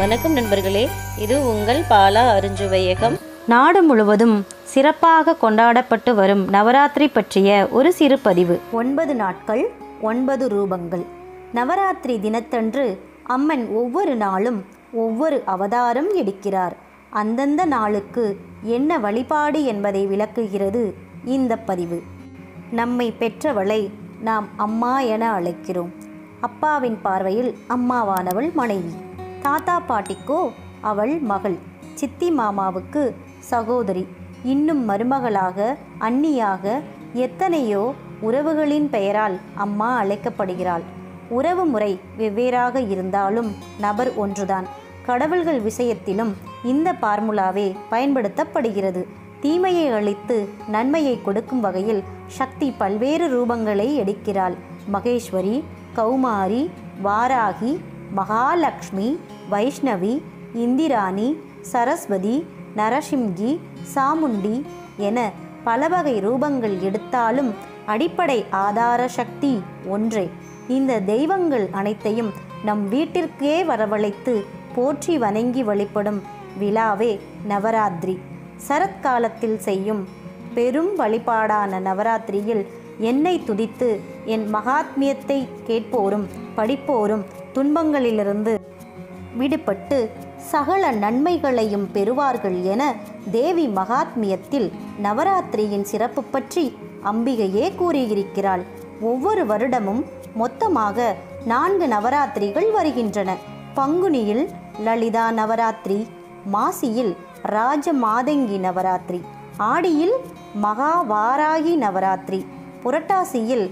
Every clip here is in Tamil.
வணக்கம் நண்பர்களே இது உங்கள் பாலா அருஞ்சுவையகம் நாடு முழுவதும் சிறப்பாக கொண்டாடப்பட்டு வரும் நவராத்திரி பற்றிய ஒரு சிறு பதிவு ஒன்பது நாட்கள் ஒன்பது ரூபங்கள் நவராத்திரி தினத்தன்று அம்மன் ஒவ்வொரு நாளும் ஒவ்வொரு அவதாரம் எடுக்கிறார் அந்தந்த நாளுக்கு என்ன வழிபாடு என்பதை விளக்குகிறது இந்த பதிவு நம்மை பெற்றவளை நாம் அம்மா என அழைக்கிறோம் அப்பாவின் பார்வையில் அம்மாவானவள் மனைவி தாத்தா பாட்டிக்கோ அவள் மகள் சித்தி மாமாவுக்கு சகோதரி இன்னும் மருமகளாக அண்ணியாக எத்தனையோ உறவுகளின் பெயரால் அம்மா அழைக்கப்படுகிறாள் உறவு முறை வெவ்வேறாக இருந்தாலும் நபர் ஒன்றுதான் கடவுள்கள் விஷயத்திலும் இந்த பார்முலாவே பயன்படுத்தப்படுகிறது தீமையை அழித்து நன்மையை கொடுக்கும் வகையில் சக்தி பல்வேறு ரூபங்களை எடுக்கிறாள் மகேஸ்வரி கௌமாரி வாராகி மகாலட்சுமி வைஷ்ணவி இந்திராணி சரஸ்வதி நரசிம்கி சாமுண்டி என பல வகை ரூபங்கள் எடுத்தாலும் அடிப்படை ஆதார சக்தி ஒன்றே இந்த தெய்வங்கள் அனைத்தையும் நம் வீட்டிற்கே வரவழைத்து போற்றி வணங்கி வழிபடும் விழாவே நவராத்திரி சரத்காலத்தில் செய்யும் பெரும் வழிபாடான நவராத்திரியில் என்னை துதித்து என் மகாத்மியத்தை கேட்போரும் படிப்போரும் துன்பங்களிலிருந்து விடுபட்டு சகல நன்மைகளையும் பெறுவார்கள் என தேவி மகாத்மியத்தில் நவராத்திரியின் சிறப்பு பற்றி அம்பிகையே கூறியிருக்கிறாள் ஒவ்வொரு வருடமும் மொத்தமாக நான்கு நவராத்திரிகள் வருகின்றன பங்குனியில் லலிதா நவராத்திரி மாசியில் ராஜ மாதங்கி நவராத்திரி ஆடியில் மகா வாராகி நவராத்திரி புரட்டாசியில்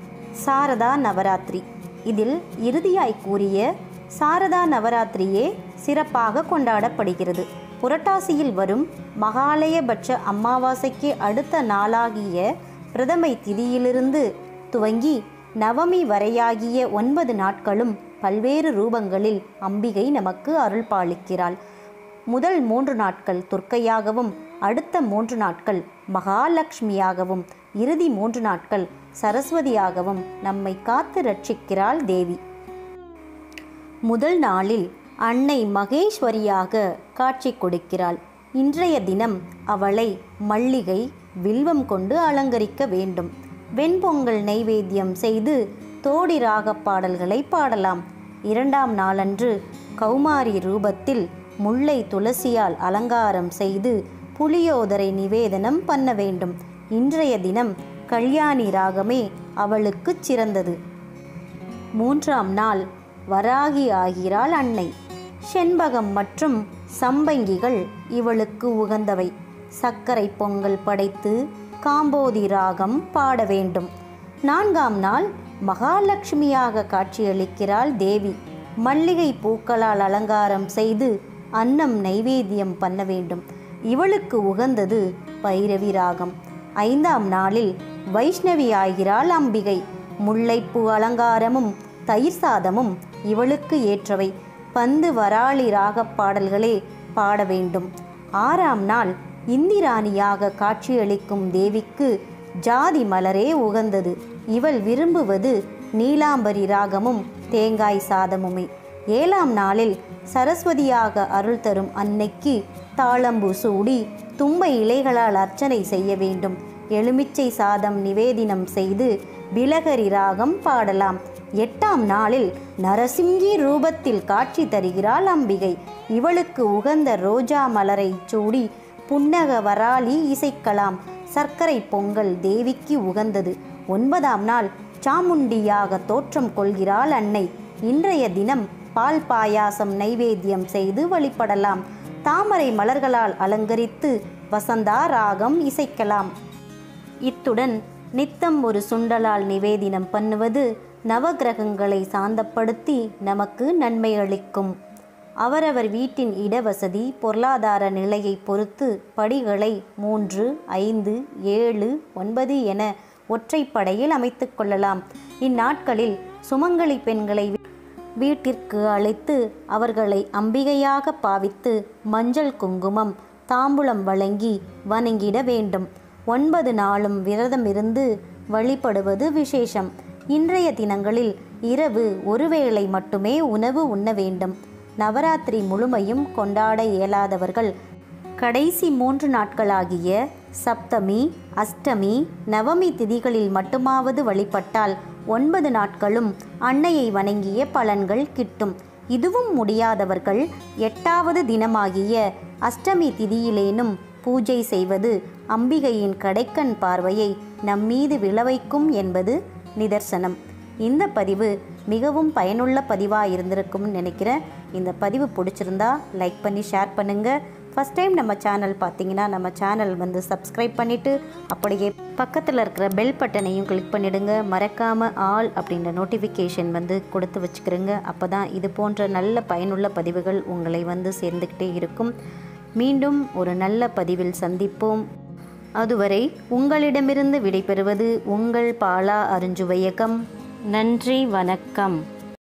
சாரதா நவராத்திரி இதில் இறுதியாய் கூறிய சாரதா நவராத்திரியே சிறப்பாக கொண்டாடப்படுகிறது புரட்டாசியில் வரும் மகாலயபட்ச அமாவாசைக்கு அடுத்த நாளாகிய பிரதமை திதியிலிருந்து துவங்கி நவமி வரையாகிய ஒன்பது நாட்களும் பல்வேறு ரூபங்களில் அம்பிகை நமக்கு அருள் பாலிக்கிறாள் முதல் மூன்று நாட்கள் துர்க்கையாகவும் அடுத்த மூன்று நாட்கள் மகாலட்சுமியாகவும் இறுதி மூன்று நாட்கள் சரஸ்வதியாகவும் நம்மை காத்து ரட்சிக்கிறாள் தேவி முதல் நாளில் அன்னை மகேஸ்வரியாக காட்சி கொடுக்கிறாள் இன்றைய தினம் அவளை மல்லிகை வில்வம் கொண்டு அலங்கரிக்க வேண்டும் வெண்பொங்கல் நைவேத்தியம் செய்து தோடி ராகப் பாடல்களை பாடலாம் இரண்டாம் நாளன்று கௌமாரி ரூபத்தில் முல்லை துளசியால் அலங்காரம் செய்து புளியோதரை நிவேதனம் பண்ண வேண்டும் இன்றைய தினம் கல்யாணி ராகமே அவளுக்கு சிறந்தது மூன்றாம் நாள் வராகி ஆகிறாள் அன்னை செண்பகம் மற்றும் சம்பங்கிகள் இவளுக்கு உகந்தவை சர்க்கரை பொங்கல் படைத்து காம்போதி ராகம் பாட வேண்டும் நான்காம் நாள் மகாலட்சுமியாக காட்சியளிக்கிறாள் தேவி மல்லிகை பூக்களால் அலங்காரம் செய்து அன்னம் நைவேத்தியம் பண்ண வேண்டும் இவளுக்கு உகந்தது பைரவி ராகம் ஐந்தாம் நாளில் வைஷ்ணவி ஆகிறாள் அம்பிகை முல்லைப்பூ அலங்காரமும் தயிர் சாதமும் இவளுக்கு ஏற்றவை பந்து வராளி ராகப் பாடல்களே பாட வேண்டும் ஆறாம் நாள் இந்திராணியாக காட்சியளிக்கும் தேவிக்கு ஜாதி மலரே உகந்தது இவள் விரும்புவது நீலாம்பரி ராகமும் தேங்காய் சாதமுமே ஏழாம் நாளில் சரஸ்வதியாக அருள் தரும் அன்னைக்கு தாளம்பு சூடி தும்பை இலைகளால் அர்ச்சனை செய்ய வேண்டும் எலுமிச்சை சாதம் நிவேதினம் செய்து பிலகரி ராகம் பாடலாம் எட்டாம் நாளில் நரசிங்கி ரூபத்தில் காட்சி தருகிறாள் அம்பிகை இவளுக்கு உகந்த ரோஜா மலரை சூடி புன்னக வராளி இசைக்கலாம் சர்க்கரை பொங்கல் தேவிக்கு உகந்தது ஒன்பதாம் நாள் சாமுண்டியாக தோற்றம் கொள்கிறாள் அன்னை இன்றைய தினம் பால் பாயாசம் நைவேத்தியம் செய்து வழிபடலாம் தாமரை மலர்களால் அலங்கரித்து வசந்தா ராகம் இசைக்கலாம் இத்துடன் நித்தம் ஒரு சுண்டலால் நிவேதினம் பண்ணுவது நவகிரகங்களை சாந்தப்படுத்தி நமக்கு நன்மை அளிக்கும் அவரவர் வீட்டின் இடவசதி பொருளாதார நிலையை பொறுத்து படிகளை மூன்று ஐந்து ஏழு ஒன்பது என ஒற்றைப்படையில் அமைத்து கொள்ளலாம் இந்நாட்களில் சுமங்கலி பெண்களை வீட்டிற்கு அழைத்து அவர்களை அம்பிகையாக பாவித்து மஞ்சள் குங்குமம் தாம்பூலம் வழங்கி வணங்கிட வேண்டும் ஒன்பது நாளும் விரதம் இருந்து வழிபடுவது விசேஷம் இன்றைய தினங்களில் இரவு ஒருவேளை மட்டுமே உணவு உண்ண வேண்டும் நவராத்திரி முழுமையும் கொண்டாட இயலாதவர்கள் கடைசி மூன்று நாட்களாகிய சப்தமி அஷ்டமி நவமி திதிகளில் மட்டுமாவது வழிபட்டால் ஒன்பது நாட்களும் அன்னையை வணங்கிய பலன்கள் கிட்டும் இதுவும் முடியாதவர்கள் எட்டாவது தினமாகிய அஷ்டமி திதியிலேனும் பூஜை செய்வது அம்பிகையின் கடைக்கண் பார்வையை நம்மீது விழவைக்கும் என்பது நிதர்சனம் இந்த பதிவு மிகவும் பயனுள்ள பதிவாக இருந்திருக்கும்னு நினைக்கிறேன் இந்த பதிவு பிடிச்சிருந்தா லைக் பண்ணி ஷேர் பண்ணுங்கள் ஃபஸ்ட் டைம் நம்ம சேனல் பார்த்தீங்கன்னா நம்ம சேனல் வந்து சப்ஸ்கிரைப் பண்ணிவிட்டு அப்படியே பக்கத்தில் இருக்கிற பெல் பட்டனையும் கிளிக் பண்ணிடுங்க மறக்காமல் ஆல் அப்படின்ற நோட்டிஃபிகேஷன் வந்து கொடுத்து வச்சுக்கிறோங்க அப்போ தான் இது போன்ற நல்ல பயனுள்ள பதிவுகள் உங்களை வந்து சேர்ந்துக்கிட்டே இருக்கும் மீண்டும் ஒரு நல்ல பதிவில் சந்திப்போம் அதுவரை உங்களிடமிருந்து விடைபெறுவது உங்கள் பாலா அருஞ்சுவையகம் நன்றி வணக்கம்